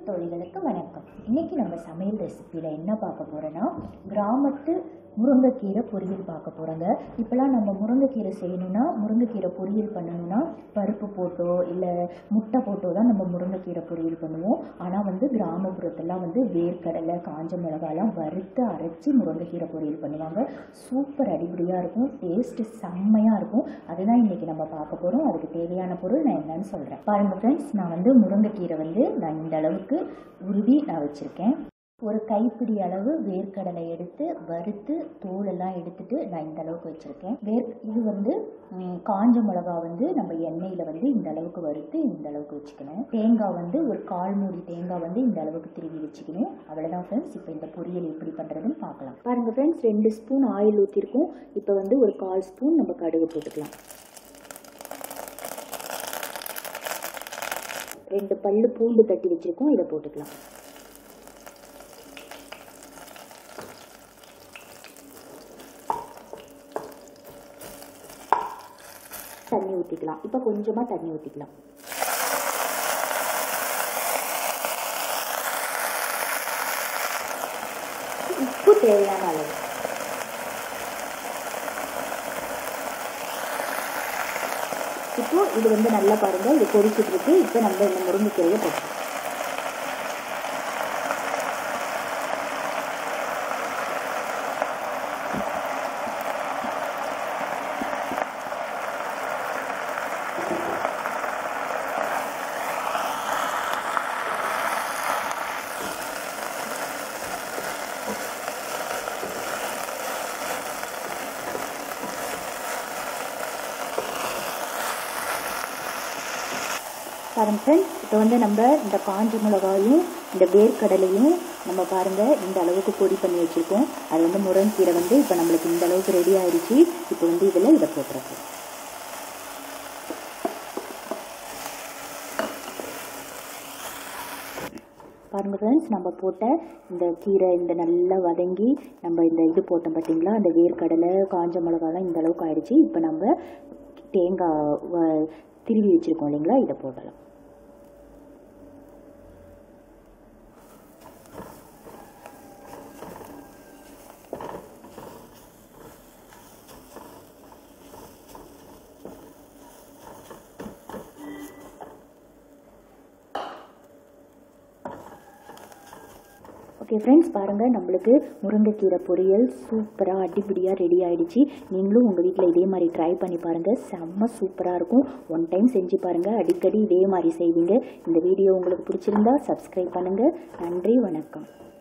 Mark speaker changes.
Speaker 1: தோழிகளுக்கு வணக்கம் இன்னைக்கு நம்ம சமையல் ரெசிபியில் என்ன பார்க்க போறோன்னா கிராமத்து முருங்கைக்கீரை பொரியல் பார்க்க போகிறோங்க இப்போலாம் நம்ம முருங்கைக்கீரை செய்யணும்னா முருங்கைக்கீரை பொரியல் பண்ணணும்னா பருப்பு போட்டோ இல்லை முட்டை போட்டோ தான் நம்ம முருங்கைக்கீரை பொரியல் பண்ணுவோம் ஆனால் வந்து கிராமப்புறத்தெல்லாம் வந்து வேர்க்கடலை காஞ்ச மிளகாலாம் வறுத்து அரைச்சி முருங்கைக்கீரை பொரியல் பண்ணுவாங்க சூப்பர் அடிப்படியாக இருக்கும் டேஸ்ட்டு செம்மையாக இருக்கும் அதுதான் இன்றைக்கி நம்ம பார்க்க போகிறோம் அதுக்கு தேவையான பொருள் நான் என்னன்னு சொல்கிறேன் பாருங்கள் ஃப்ரெண்ட்ஸ் நான் வந்து முருங்கைக்கீரை வந்து நான் இந்த அளவுக்கு உருவி நான் வச்சுருக்கேன் ஒரு கைப்பிடி அளவு வேர்க்கடலை எடுத்து வறுத்து தோலெல்லாம் எடுத்துட்டு நான் இந்த அளவுக்கு வச்சுருக்கேன் வேர் இது வந்து ம், காஞ்ச மிளகா வந்து நம்ம எண்ணெயில் வந்து இந்த அளவுக்கு வறுத்து இந்த அளவுக்கு வச்சுக்கணும் தேங்காய் வந்து ஒரு கால் மூடி தேங்காய் வந்து இந்த அளவுக்கு திருவி வச்சுக்கணும் அவ்வளோதான் ஃப்ரெண்ட்ஸ் இப்போ இந்த பொரியல் எப்படி பண்ணுறதுன்னு பார்க்கலாம் பாருங்க ஃப்ரெண்ட்ஸ் ரெண்டு ஸ்பூன் ஆயில் ஊற்றிருக்கோம் இப்போ வந்து ஒரு கால் ஸ்பூன் நம்ம கடுகு போட்டுக்கலாம் ரெண்டு பல்லு பூண்டு தட்டி வச்சுருக்கோம் இதை போட்டுக்கலாம் தண்ணி ஊற்றிக்கலாம் இப்போ கொஞ்சமாக தண்ணி ஊற்றிக்கலாம் உப்பு தேவையான அளவு இப்போ இது வந்து நல்லா பாருங்க இது கொதிச்சுட்டு இருக்கு இப்போ நம்ம இந்த முருங்கைக்கீரையை போட்டோம் பாருங்க ஃப்ரெண்ட்ஸ் இப்போ வந்து நம்ம இந்த காஞ்ச மிளகாயும் இந்த வேர்க்கடலையும் நம்ம பாருங்கள் இந்த அளவுக்கு பொடி பண்ணி வச்சுருக்கோம் அது வந்து முருங்கீரை வந்து இப்போ நம்மளுக்கு இந்த அளவுக்கு ரெடி ஆயிடுச்சு இப்போ வந்து இதில் இதை போட்டுருக்கோம் பாருங்கள் ஃப்ரெண்ட்ஸ் நம்ம போட்ட இந்த கீரை இந்த நல்லா வதங்கி நம்ம இந்த இது போட்டோம் பார்த்தீங்களா அந்த வேர்க்கடலை காஞ்ச மிளகாலாம் இந்த அளவுக்கு ஆயிடுச்சு இப்போ நம்ம தேங்காய் வ- திருவி வச்சுருக்கோம் இல்லைங்களா இதை போடலாம் ஓகே ஃப்ரெண்ட்ஸ் பாருங்கள் நம்மளுக்கு முருங்கைக்கீரை பொரியல் சூப்பராக அடிப்படியாக ரெடி ஆயிடுச்சு நீங்களும் உங்கள் வீட்டில் இதே மாதிரி ட்ரை பண்ணி பாருங்கள் செம்ம சூப்பராக இருக்கும் ஒன் டைம் செஞ்சு பாருங்கள் அடிக்கடி இதே மாதிரி செய்வீங்க இந்த வீடியோ உங்களுக்கு பிடிச்சிருந்தா சப்ஸ்கிரைப் பண்ணுங்கள் நன்றி வணக்கம்